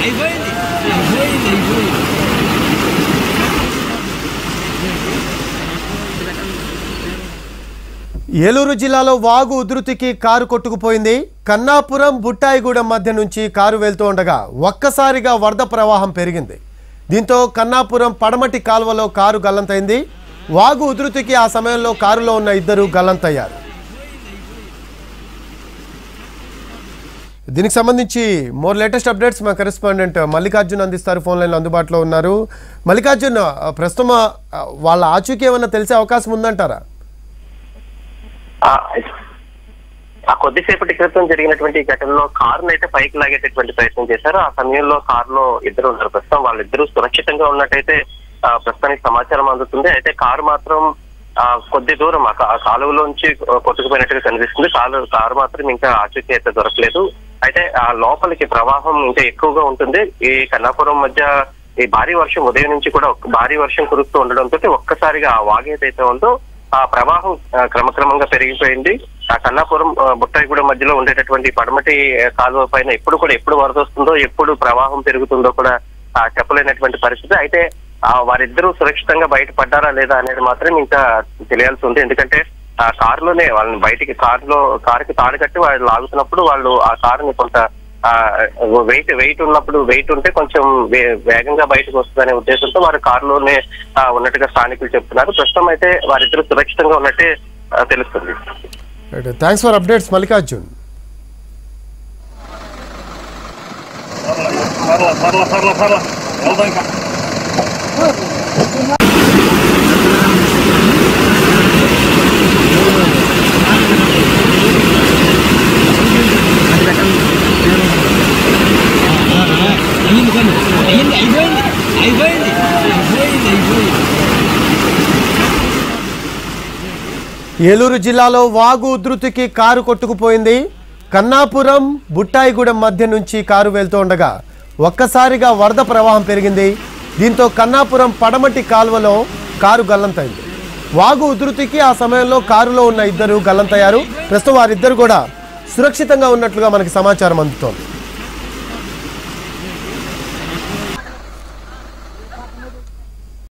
అయిపోయింది అయిపోయింది అయిపోయింది ఏలూరు జిల్లాలో వాగు ఉధృతికి కారు కొట్టుకుపోయింది కన్నాపురం బుట్టాయిగూడెం మధ్య నుంచి కారు వెళ్తూ ఉండగా ఒక్కసారిగా వరద ప్రవాహం పెరిగింది దీంతో కన్నాపురం పడమటి కాల్వలో కారు గల్లంతైంది వాగు ఉధృతికి ఆ సమయంలో కారులో ఉన్న ఇద్దరు గల్లంతయ్యారు దీనికి సంబంధించి మోర్ లేటెస్ట్ అప్డేట్స్ మా కరెస్పాండెంట్ మల్లికార్జున్ అందిస్తారు ఫోన్ లైన్లో అందుబాటులో ఉన్నారు మల్లికార్జున్ ఆ, ప్రస్తుతం ఆ, వాళ్ళ ఆచూకీ ఏమన్నా తెలిసే అవకాశం ఉందంటారా ఆ ఆ కొద్దిసేపటి క్రితం జరిగినటువంటి ఈ ఘటనలో కారును అయితే పైకి లాగేటటువంటి ప్రయత్నం చేశారు ఆ సమయంలో కారులో ఇద్దరు ఉన్నారు ప్రస్తుతం వాళ్ళిద్దరూ సురక్షితంగా ఉన్నట్టయితే ఆ, ప్రస్తుతానికి సమాచారం అందుతుంది అయితే కారు మాత్రం ఆ, కొద్ది దూరం ఆ కా- ఆ కాలువలోంచి కొట్టుకుపోయినట్టుగా కనిపిస్తుంది కాలు కారు మాత్రం ఇంకా ఆచూకీ అయితే దొరకలేదు అయితే ఆ లోపలికి ప్రవాహం ఇంకా ఎక్కువగా ఉంటుంది ఈ కన్నాపురం మధ్య ఈ భారీ వర్షం ఉదయం నుంచి కూడా ఒక్క- భారీ వర్షం కురుస్తూ ఉండడంతో ఒక్కసారిగా ఆ వాగు ఏదైతే ఉందో ఆ ప్రవాహం ఆ, క్రమక్రమంగా పెరిగిపోయింది ఆ కన్నాపురం ఆ, బుట్టాయిగూడెం మధ్యలో ఉండేటటువంటి పడమటి ఆ, కాలువ పైన ఎప్పుడు కూడా ఎప్పుడు వరద వస్తుందో ఎప్పుడు ప్రవాహం పెరుగుతుందో కూడా ఆ, చెప్పలేనటువంటి పరిస్థితి అయితే ఆ, వారిద్దరూ సురక్షితంగా బయటపడ్డారా లేదా అనేది మాత్రం ఇంకా తెలియాల్సి ఉంది ఎందుకంటే ఆ కారులోనే వాళ్ళని బయటికి కారులో కారుకి తాడు కట్టి వాళ్ళు లాగుతున్నప్పుడు వాళ్ళు ఆ కారుని కొంత వెయిట్ వెయిట్ ఉన్నప్పుడు వెయిట్ ఉంటే కొంచెం వే- వేగంగా బయటకు వస్తుందనే ఉద్దేశంతో వారు కారులోనే ఆ, ఉన్నట్టుగా స్థానికులు చెప్తున్నారు ప్రస్తుతం అయితే వారిద్దరు సురక్షితంగా ఉన్నట్టే ఆ, తెలుస్తుంది థ్యాంక్స్ ఫర్ అప్డేట్స్ మల్లికార్జున్ పర్ల పర్ల పర్ల పర్ల వెళ్దాం ఇంకా అయ్యింది కానీ అయ్యింది అయిపోయింది అయిపోయింది అయిపోయింది అయిపోయింది ఏలూరు జిల్లాలో వాగు ఉధృతికి కారు కొట్టుకుపోయింది కన్నాపురం బుట్టాయిగూడెం మధ్య నుంచి కారు వెళ్తూ ఉండగా ఒక్కసారిగా వరద ప్రవాహం పెరిగింది దీంతో కన్నాపురం పడమటి కాలువలో కారు గల్లంతైంది వాగు ఉధృతికి ఆ సమయంలో కారులో ఉన్న ఇద్దరు గల్లంతయ్యారు ప్రస్తుతం వారిద్దరు కూడా సురక్షితంగా ఉన్నట్లుగా మనకి సమాచారం అందుతోంది